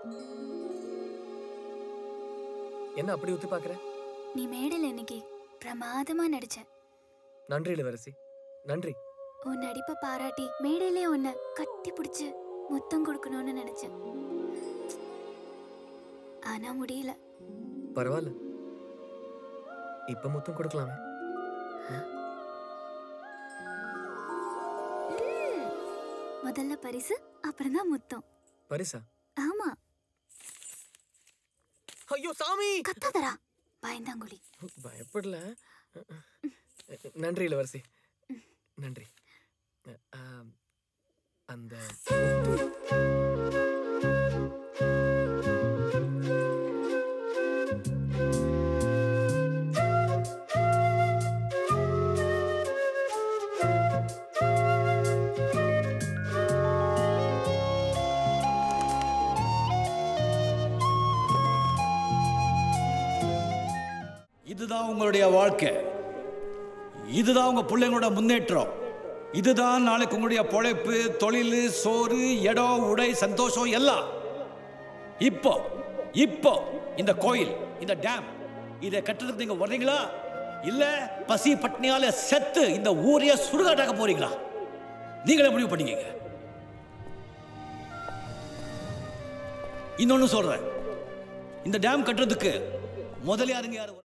என்ன அப்படி ஊத்தி பாக்குற நீ மேடையில் இன்னைக்கு பிரமாதமா நடிச்ச நன்றி இளவரசி நன்றி உன் நடிப்பை பாராட்டி மேடையிலே உன்னை கட்டி பிடிச்சு முத்தம் கொடுக்கணும்னு நினைச்சேன் ஆனா முடியல பரவாயில்ல இப்ப முத்தம் கொடுக்கலாமே முதல்ல பரிசு அப்புறம் தான் முத்தம் பரிசா ஆமா ஐயோ சாமி கத்தாதரா பயந்தாங்குழி பயப்படல நன்றி இளவரசி நன்றி ஆ, அந்த இதுதான் உங்களுடைய வாழ்க்கை இதுதான் உங்க பிள்ளைங்களோட முன்னேற்றம் இதுதான் நாளைக்கு உங்களுடைய பொழைப்பு தொழில் சோறு இடம் உடை சந்தோஷம் எல்லாம் இப்போ இப்போ இந்த கோயில் இந்த டேம் இதை கட்டுறதுக்கு நீங்க வர்றீங்களா இல்ல பசி பட்னியால செத்து இந்த ஊரையே சுடுகாட்டாக்க போறீங்களா நீங்களே முடிவு பண்ணிக்கங்க இன்னொன்னு சொல்றேன் இந்த டேம் கட்டுறதுக்கு முதலியாருங்க யாரு